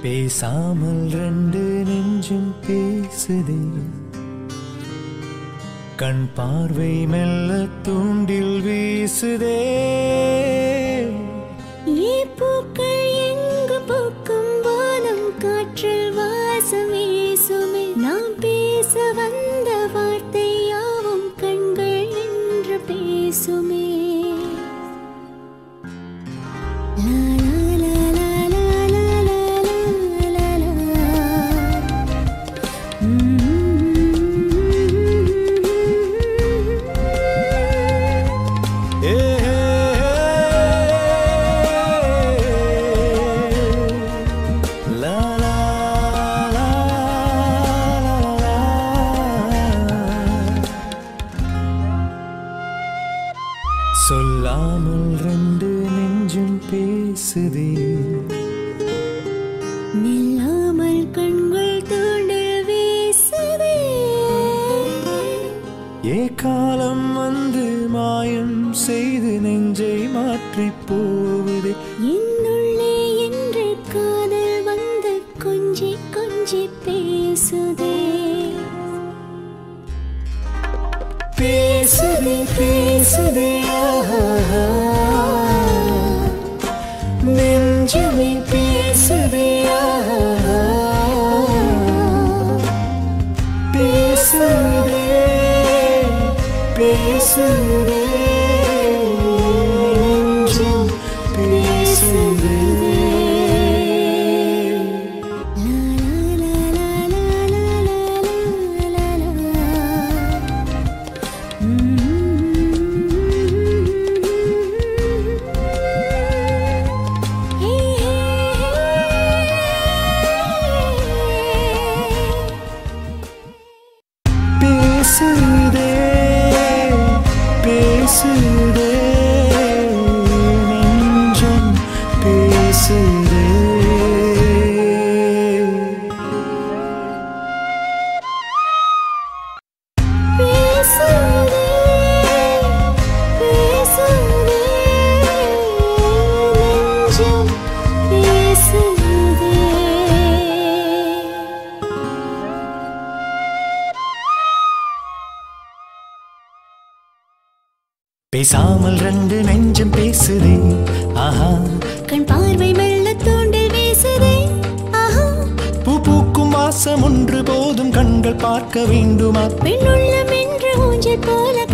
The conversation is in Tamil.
பேசாமல் ரெண்டு நெஞ்சும் பேசுதே கண் பார்வை மெல்ல தூண்டில் வீசுதே ஏ பூக்கள் எங்கு பூக்கும் வானம் காற்றில் வாசம் வீசுமே நாம் பேச வந்த வார்த்தை யாவும் கண்கள் என்று பேசுமே லா, லா, லா, லா, லா, லா, லா, லா, லா. ம்ம். ஏ, லா, லா, லா, லா, லா. சொல்லாமல் ரெண்டு நெஞ்சும் பேசுதே நில்லாமல் கண்கள் தூண்டில் வீசுதே ஏ காலம் வந்து மாயம் செய்து நெஞ்சை மாற்றி போகுதே என்னுள்ளே என்று காதல் வந்து கொஞ்சி கொஞ்சி பேசுதே பேசுதே பேசுதே ஆஹா. நெஞ்சமே பேசுதே ஆஹா. பேசுதே பேசுதே நெஞ்சம் பேசுதே லா, லா, லா, லா, லா, லா, லா, லா, லா. ம்ம். ஹே, ஹே, ஹே. பேசுதே பேசுதே நெஞ்சம் பேசுதே பேசுதே பேசுதே நெஞ்சம் பேசுதே பேசாமல் ரெண்டு நெஞ்சம் பேசுதே ஆஹா கண் பார்வை மெல்ல தூண்டில் வீசுதே ஆஹா பூ பூக்கும் வாசம் ஒன்று போதும் கண்கள் பார்க்க வேண்டுமா பெண்ணுள்ளம் என்று ஊஞ்சல் போல